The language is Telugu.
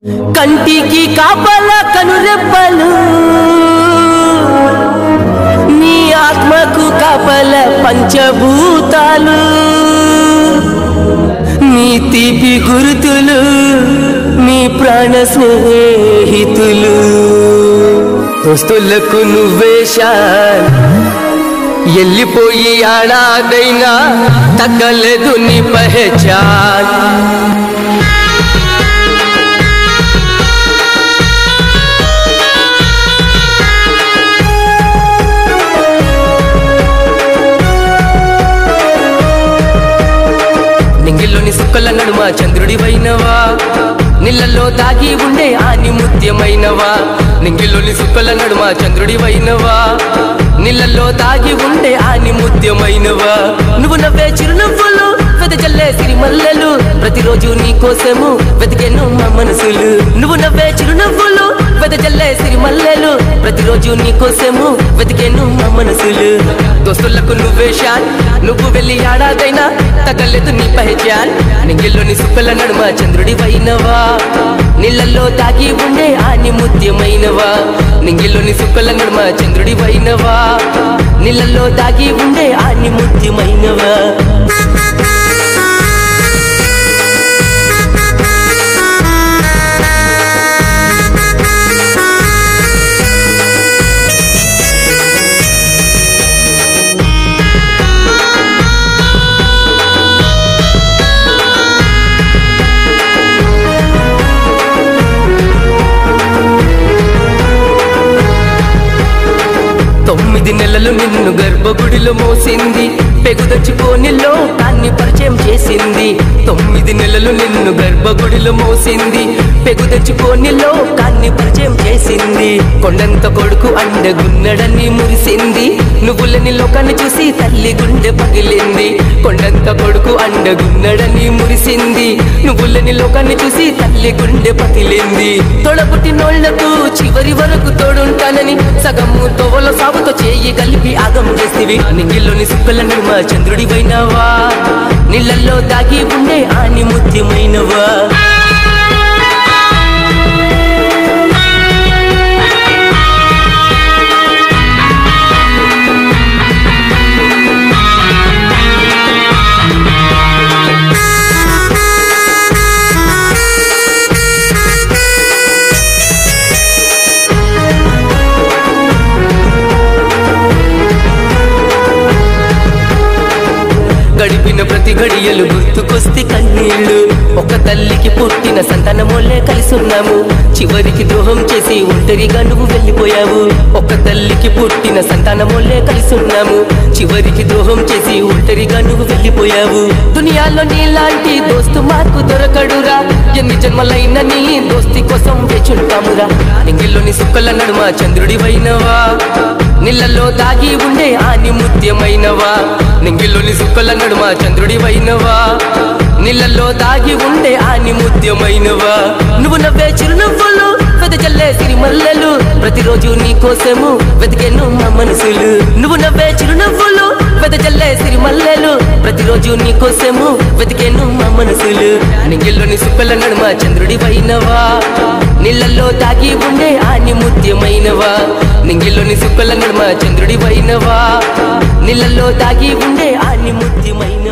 కంటికి కాపల కనురెప్పలు నీ ఆత్మకు కాపల పంచభూతాలు నీ తీపి గురుతులు నీ ప్రాణ స్నేహితులు దోస్తులకు నువ్వేశాన్ ఎల్లిపోయి ఆడాదైనా తగ్గలేదు నీ పహచాన్ నింగిల్లోని సుక్కల నడుమ చంద్రుడి వైనవా నీళ్ళల్లో దాగి ఉండే ఆని ముత్యమైనవా నింగిల్లోని సుక్కల నడుమ చంద్రుడి వైనవా నీళ్ళల్లో దాగి ఉండే ఆని ముత్యమైనవా నువ్వు నవ్వే చిరునవ్వులు వెదజల్లే సిరిమల్లెలు ప్రతిరోజు నీ కోసము వెతికెను మా మనసులు నువ్వు నవ్వే చిరునవ్వులు వెదజల్లే సిరిమల్లెలు ప్రతిరోజు నీ కోసము వెతికెను మా మనసులు దోస్తులకు నువ్వే షాన్ నువ్వు వెళ్ళి ఆడాదైనా తగలేదు నీ పహచాన్ నింగిల్లోని సుక్కల నడుమ చంద్రుడి వైనవా నీళ్ళల్లో దాగి ఉండే ఆని ముత్యమైనవా నింగిల్లోని సుక్కల నడుమ చంద్రుడి వైనవా నీళ్ళల్లో దాగి ఉండే ఆని ముత్యమైనవా తొమ్మిది నెలలు నిన్ను గర్భగుడిలో మోసింది పెగుదచ్చిపోని లోకాన్ని పరిచయం చేసింది తొమ్మిది నెలలు నిన్ను గర్భగుడిలో మోసింది పెగుదచ్చిపోని లోకాన్ని పరిచయం చేసింది కొండంత కొడుకు అండగున్నడని మురిసింది నువ్వులని లోకాన్ని చూసి తల్లి గుండె పగిలింది కొండంత కొడుకు అండగున్నడని మురిసింది నువ్వులని లోకాన్ని చూసి తల్లి గుండె పగిలింది తొడబుట్టినోళ్లకు చివరి వరకు తోడుంటానని సగము తోవల సాగుతో చేయి కలిపి ఆగం చేసివి నింగిల్లోని సుక్కల నడుమ చంద్రుడి పోయినావా నీళ్ళల్లో దాగి ఉండే ఆని ముత్యమైనవా గడిపిన ప్రతి గడియలు గుర్తుకొస్తే కన్నీళ్లు ఒక తల్లికి పుట్టిన సంతానమోలే కలిసి ఉన్నాము చివరికి ద్రోహం చేసి ఒంటరిగా నువ్వు వెళ్ళిపోయావు ఒక తల్లికి పుట్టిన సంతానమోలే కలిసి ఉన్నాము చివరికి ద్రోహం చేసి ఒంటరిగా నువ్వు వెళ్ళిపోయావు దునియాలో నీలాంటి దోస్తు మాకు దొరకడురా ఎన్ని జన్మలైన నీ దోస్తి కోసం వేచుంటామురా నింగిల్లోని సుక్కల నడుమ చంద్రుడి వైనవా నీళ్ళల్లో దాగి ఉండే ఆని ముత్యమైనవా నింగిల్లోని సుక్కల నడుమ చంద్రుడి వైనవా నీళ్ళల్లో దాగి ఉండే ఆని ముత్యమైనవా నువ్వు నవ్వే చిరునవ్వులు వెదజల్లే సిరిమల్లెలు ప్రతిరోజు నీ కోసము వెతికెను మా మనసులు నువ్వు నవ్వే చిరునవ్వులు వెదజల్లే సిరిమల్లెలు ప్రతిరోజు నీ కోసము వెతికెను మా మనసులు నింగిల్లోని సుక్కల నడుమ చంద్రుడి వైనవా నీళ్ళల్లో దాగి ఉండే ఆని ముత్యమైనవా నింగిల్లోని సుక్కల నడుమ చంద్రుడి వైనవా నీళ్ళల్లో దాగి ఉండే ఆని ముత్యమైన